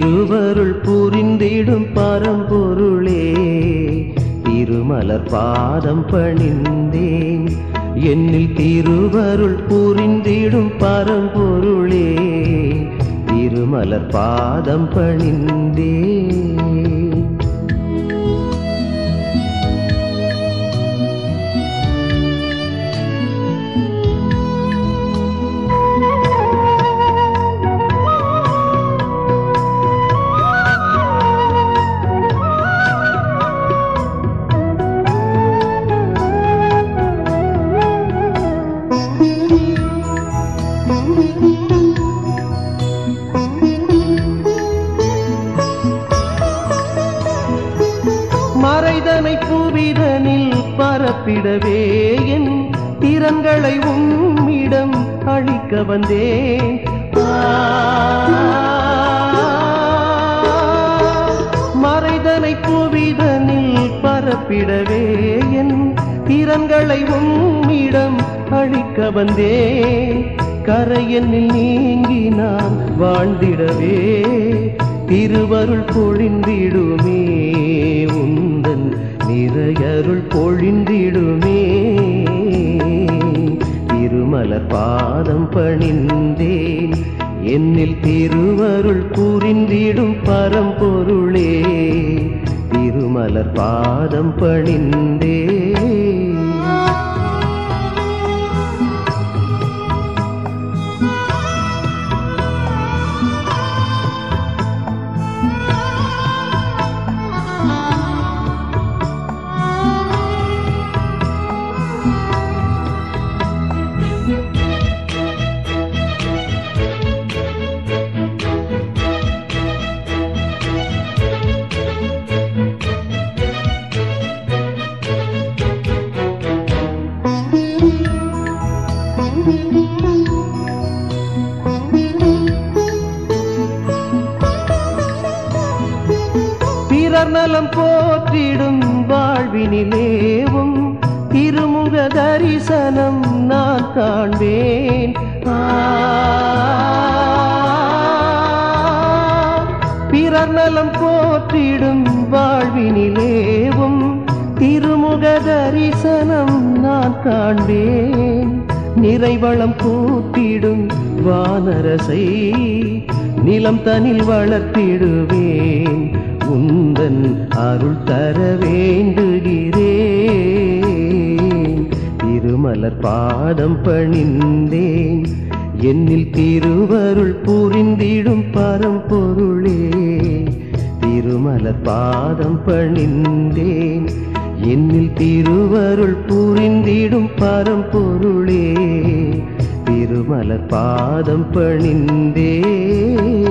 திருவருள் புரிந்திடும் பரம்பொருளே திருமலர் பாதம் பணிந்தேன் என்னில் திருவருள் புரிந்திடும் பரம்பொருளே திருமலர் பாதம் பணிந்தேன் மறைதனை புவிதனில் பரப்பிடவே என் திறன்களை உம்மிடம் அழிக்க வந்தேன் ஆ, மறைதனை புவிதனில் பரப்பிடவே என் திறன்களை உம்மிடம் அழிக்க வந்தேன் கரையென்னில் நீங்கி நான் வாழ்ந்திடவே திருவருள் பொழிந்திடுமே உந்தன் நிறையருள் பொழிந்திடுமே திருமலர் பாதம் பணிந்தேன் என்னில் திருவருள் புரிந்திடும் பரம்பொருளே திருமலர் பாதம் பணிந்தேன் பிறர் நலம் போற்றிடும் வாழ்வினிலேவும் திருமுக தரிசனம் நான் காண்பேன் ஆ, பிறர் நலம் போற்றிடும் வாழ்வினிலேவும் திருமுக தரிசனம் நான் காண்பேன் நிறைவளம் கூட்டிடும் வானரசை நிலம் தனில் வளர்த்திடுவேன் உந்தன் அருள் தர வேண்டுகிறேன் திருமலர் பாதம் பணிந்தேன் என்னில் திருவருள் புரிந்திடும் பரம்பொருளே திருமலர் பாதம் பணிந்தேன் என்னில் திருவருள் புரிந்திடும் பரம்பொருளே திருமலர் பாதம் பணிந்தேன்